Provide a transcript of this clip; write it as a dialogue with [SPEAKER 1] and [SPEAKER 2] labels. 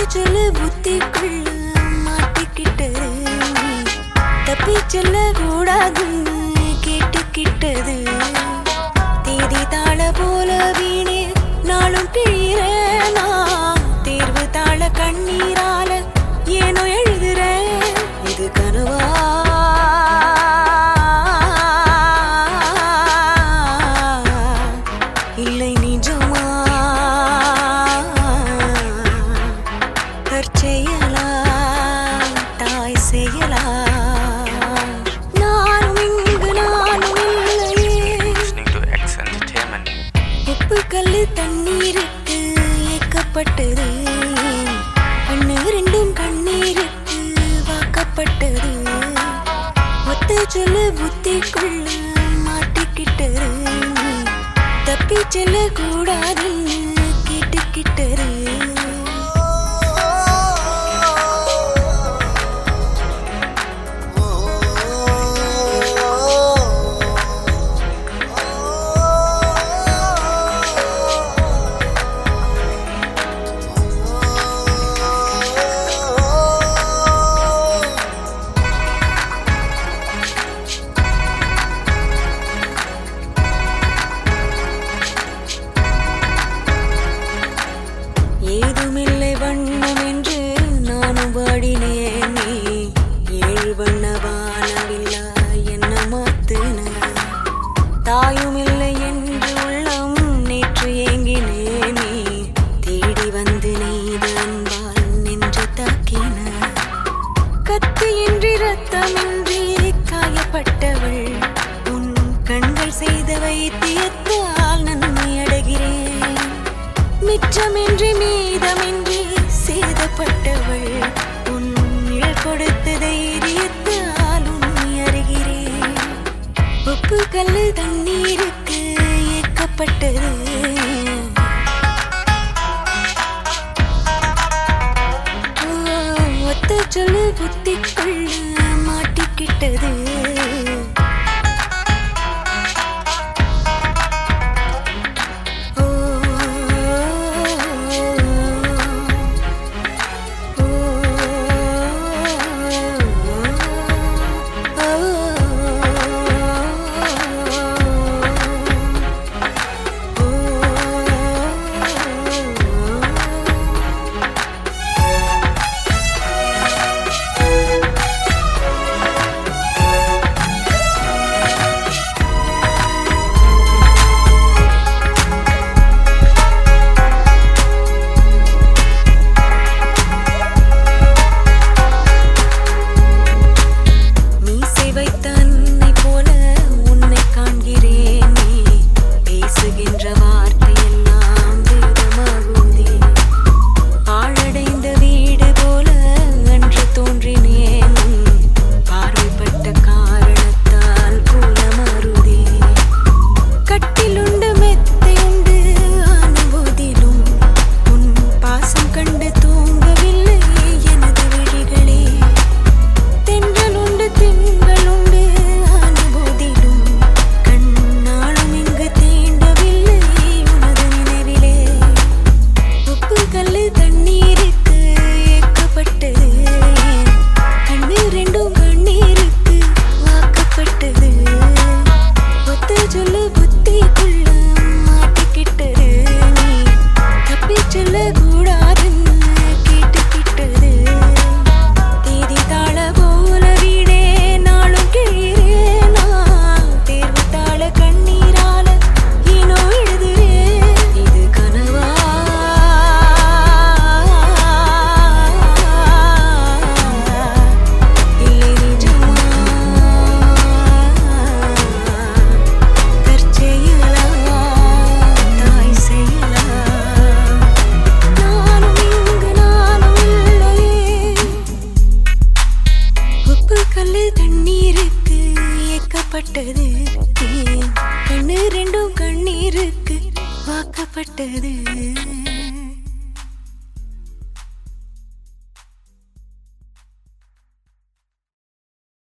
[SPEAKER 1] சொல்லு புத்திக்குள்ள மாட்டிக்கிட்டது தப்பி செல்ல கூடாதுன்னு கேட்டுக்கிட்டது தேதி தாள போல வீணே நாளும் கிழிறேனா தேர்வு தாள கண்ணீரால ஏனோ எழுதுறேன் இது கனவா இல்லை நிஜமா தற்செயலா தாய் செயலா நானும் இங்கு நானும் இல்லையே
[SPEAKER 2] listening to X Entertainment.
[SPEAKER 1] உப்பு கல்லு தண்ணீருக்கு ஏக்கப்பட்டது கண்ணு ரெண்டும் கண்ணீருக்கு வாக்கப்பட்டது ஒத்த சொல்லு புத்திக்குள்ள மாட்டிக்கிட்டது தப்பி செல்ல கூடாதுன்னு கேட்டுக்கிட்டது ஏதுமில்லை வண்ணம் என்று நானும் பாடினேனே ஏழு வண்ண வானவில்லா என்ன மாத்துன தாயும் இல்லை என்று உள்ளம் நேற்று ஏங்கினேனே தேடி வந்து நெய்த அன்பால் நெஞ்சு தாக்கின கத்தியின்றி ரத்தமின்றி காயப்பட்டவள் உன் கண்கள் செய்த வைத்தியத்தால் நன்மை அடைகிறேன் மிச்சமின்றி மீதமின்றி சேதப்பட்டவள் உன் நிழல் கொடுத்த தைரியத்தால் உன்னை அறிகிறேன் உப்பு கல்லு தண்ணீருக்கு ஏக்கப்பட்டது ஓ, ஒத்த சொல்லு புத்திக்குள்ள மாட்டிக்கிட்டது ஓ, ஓ, மீசை வைத்த அன்னை போல உன்னை காண்கிறேனே பேசுகின்ற வார்த்தையெல்லாம் வேதமாகுதே ஆழடைந்த வீடு போல அன்று தோன்றினேன் பார்வைப்பட்ட காரணத்தால் கூலமாறுதே கட்டிலுண்டு மெத்தையுண்டு ஆன போதிலும் உன் பாசம் கண்டு தூங்கவில்லை எனது விழிகளே தென்றலுண்டு திங்களுண்டு ஆன போதிலும் கண்ணாலும் இங்கு தீண்டவில்லை உனது நினைவிலே உப்பு கல்லு தண்ணீருக்கு ஏக்கப்பட்டது கண்ணு ரெண்டும் கண்ணீருக்கு வாக்கப்பட்டது ஒத்த சொல்லு புத்திக்குள்ள மாட்டிக்கிட்டது நீ தப்பி செல்ல கூடாதுன்னு கேட்டுக்கிட்டது தேதி தாள போல வீடே நாளும் கிழிறேனா தேர்வு தாள கண்ணீரால ஏனோ எழுதுறேன் இது கனவா இல்லை நிஜமா தற்செயலா தாய் செயலா நானும் இங்கு நானும் இல்லையே உப்பு கல்லு தண்ணீருக்கு ஏக்கப்பட்டது கண்ணு ரெண்டும் கண்ணீருக்கு வாக்கப்பட்டது